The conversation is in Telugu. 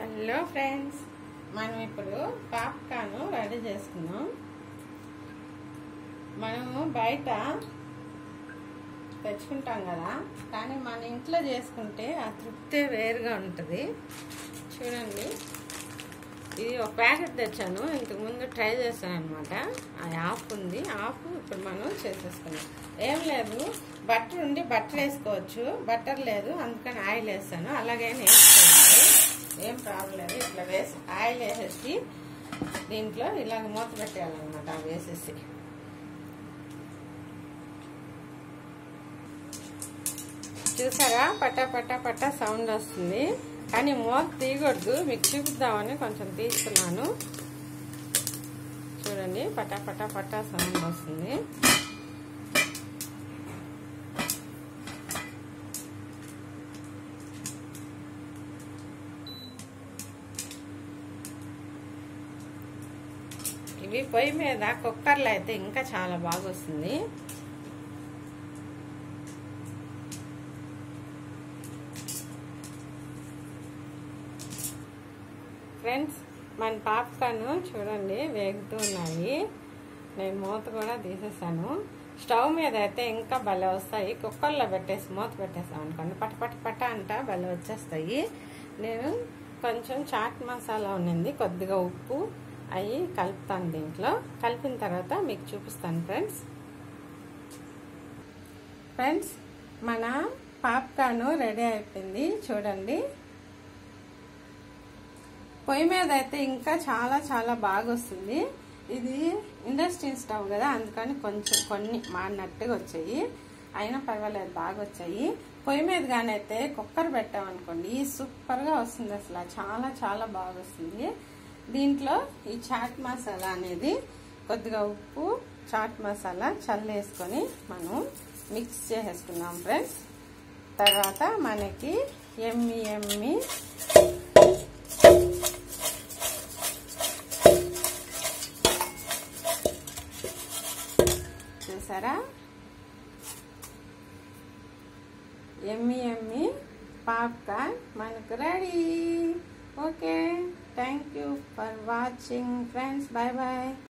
హలో ఫ్రెండ్స్ మనం ఇప్పుడు పాప్కార్న్ రెడీ చేసుకుందాం మనము బయట తెచ్చుకుంటాం కదా కానీ మన ఇంట్లో చేసుకుంటే ఆ తృప్తే వేరుగా ఉంటుంది చూడండి ఇది ఒక ప్యాకెట్ తెచ్చాను ఇంతకుముందు ట్రై చేశాను అనమాట ఆ ఆఫ్ ఉంది ఆఫ్ ఇప్పుడు మనం చేసేసుకున్నాం ఏం లేదు బట్టర్ ఉండి బట్టర్ వేసుకోవచ్చు బట్టర్ లేదు అందుకని ఆయిల్ వేస్తాను అలాగే వేసుకోవచ్చు ఏం ప్రాబ్లం లేదు ఇట్లా వేసి ఆయిల్ వేసేసి దీంట్లో ఇలాగ మూత పెట్టేయాలన్నమాట అవి వేసేసి చూసారా పట్టా పట్టా పట్టా సౌండ్ వస్తుంది కానీ మూత తీయకూడదు మీకు చూపిద్దామని కొంచెం తీస్తున్నాను చూడండి పట్టా పట్టా పట్టా సౌండ్ వస్తుంది ఇవి పొయ్యి మీద కుక్కర్లో అయితే ఇంకా చాలా బాగా వస్తుంది ఫ్రెండ్స్ మన పాప్కార్న్ చూడండి వేగుతూ ఉన్నాయి నేను మూత కూడా తీసేసాను స్టవ్ మీద అయితే ఇంకా భలే వస్తాయి కుక్కర్లో పెట్టేసి మూత పెట్టేసాం అనుకోండి పట పట పట అంట భలే వచ్చేస్తాయి నేను కొంచెం చాట్ మసాలా ఉన్నింది కొద్దిగా ఉప్పు అవి కలుపుతాను దీంట్లో కలిపిన తర్వాత మీకు చూపిస్తాను ఫ్రెండ్స్ ఫ్రెండ్స్ మన పాప్కార్న్ రెడీ అయిపోయింది చూడండి పొయ్యి మీద అయితే ఇంకా చాలా చాలా బాగా వస్తుంది ఇది ఇండస్ట్రియల్ స్టవ్ కదా అందుకని కొంచెం కొన్ని మాడినట్టుగా వచ్చాయి అయినా పర్వాలేదు బాగా వచ్చాయి పొయ్యి మీద కానీ అయితే కుక్కర్ పెట్టామనుకోండి సూపర్గా వస్తుంది అసలు చాలా చాలా బాగా వస్తుంది దీంట్లో ఈ చాట్ మసాలా అనేది కొద్దిగా ఉప్పు చాట్ మసాలా చల్లేసుకొని మనం మిక్స్ చేసేసుకున్నాం ఫ్రెండ్స్ తర్వాత మనకి ఎమ్మి ఎమ్మి చూసారా ఎమ్మి ఎమ్మి పాప్కార్న్ మనకు ready okay thank you for watching friends bye bye